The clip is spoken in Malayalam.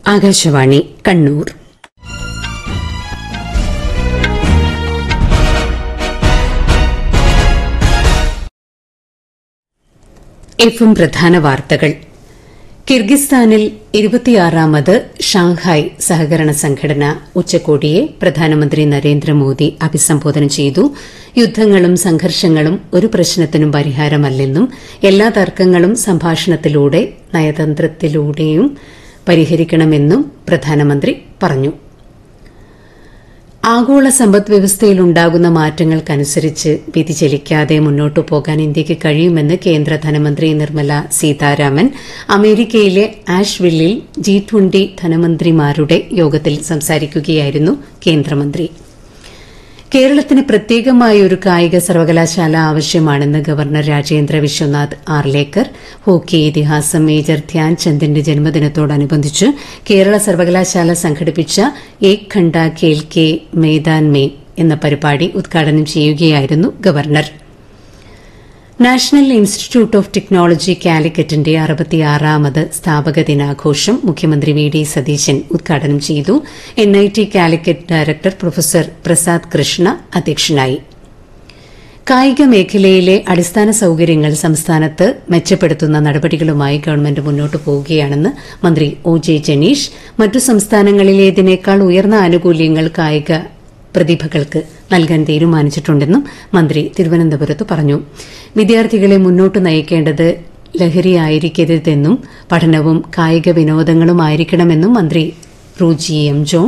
ആകാശവാണി കണ്ണൂർ എഫും പ്രധാന വാർത്തകൾ കിർഗിസ്ഥാനിൽ ഇരുപത്തിയാറാമത് ഷാങ്ഹായ് സഹകരണ സംഘടന ഉച്ചകോടിയെ പ്രധാനമന്ത്രി നരേന്ദ്രമോദി അഭിസംബോധന ചെയ്തു യുദ്ധങ്ങളും സംഘർഷങ്ങളും ഒരു പ്രശ്നത്തിനും പരിഹാരമല്ലെന്നും എല്ലാ തർക്കങ്ങളും സംഭാഷണത്തിലൂടെ നയതന്ത്രത്തിലൂടെയും പരിഹരിക്കണമെന്നും പ്രധാനമന്ത്രി പറഞ്ഞു ആഗോള സമ്പദ് വ്യവസ്ഥയിലുണ്ടാകുന്ന മാറ്റങ്ങൾക്കനുസരിച്ച് വ്യതിചലിക്കാതെ മുന്നോട്ടു പോകാൻ ഇന്ത്യയ്ക്ക് കഴിയുമെന്ന് കേന്ദ്ര ധനമന്ത്രി നിർമ്മല സീതാരാമൻ അമേരിക്കയിലെ ആഷ്വില്ലിൽ ജി ട്വന്റി ധനമന്ത്രിമാരുടെ യോഗത്തിൽ സംസാരിക്കുകയായിരുന്നു കേന്ദ്രമന്ത്രി കേരളത്തിന് പ്രത്യേകമായ ഒരു കായിക സർവകലാശാല ആവശ്യമാണെന്ന് ഗവർണർ രാജേന്ദ്ര വിശ്വനാഥ് ആർലേക്കർ ഹോക്കി ഇതിഹാസം മേജർ ധ്യാൻചന്ദിന്റെ ജന്മദിനത്തോടനുബന്ധിച്ച് കേരള സർവകലാശാല സംഘടിപ്പിച്ച ഏക് ഖണ്ഡ ഖേൽ കെ മെയ്ദാൻ മേ എന്ന പരിപാടി ഉദ്ഘാടനം ചെയ്യുകയായിരുന്നു governor national institute of technology കാലിക്കറ്റിന്റെ അറുപത്തിയാറാമത് സ്ഥാപക ദിനാഘോഷം മുഖ്യമന്ത്രി വി ഡി സതീശൻ ഉദ്ഘാടനം ചെയ്തു N I T Calicut director professor Prasad Krishna അധ്യക്ഷനായി കായിക മേഖലയിലെ അടിസ്ഥാന സൌകര്യങ്ങൾ സംസ്ഥാനത്ത് മെച്ചപ്പെടുത്തുന്ന നടപടികളുമായി ഗവൺമെന്റ് മുന്നോട്ടു പോവുകയാണെന്ന് മന്ത്രി ഒ ജെ ജനീഷ് മറ്റു സംസ്ഥാനങ്ങളിലേതിനേക്കാൾ ഉയർന്ന ആനുകൂല്യങ്ങൾ കായിക പ്രതിഭകൾക്ക് നൽകാൻ തീരുമാനിച്ചിട്ടുണ്ടെന്നും മന്ത്രി തിരുവനന്തപുരത്ത് പറഞ്ഞു വിദ്യാർത്ഥികളെ മുന്നോട്ട് നയിക്കേണ്ടത് ലഹരിയായിരിക്കരുതെന്നും പഠനവും കായിക വിനോദങ്ങളുമായിരിക്കണമെന്നും മന്ത്രി റൂജി എം ജോൺ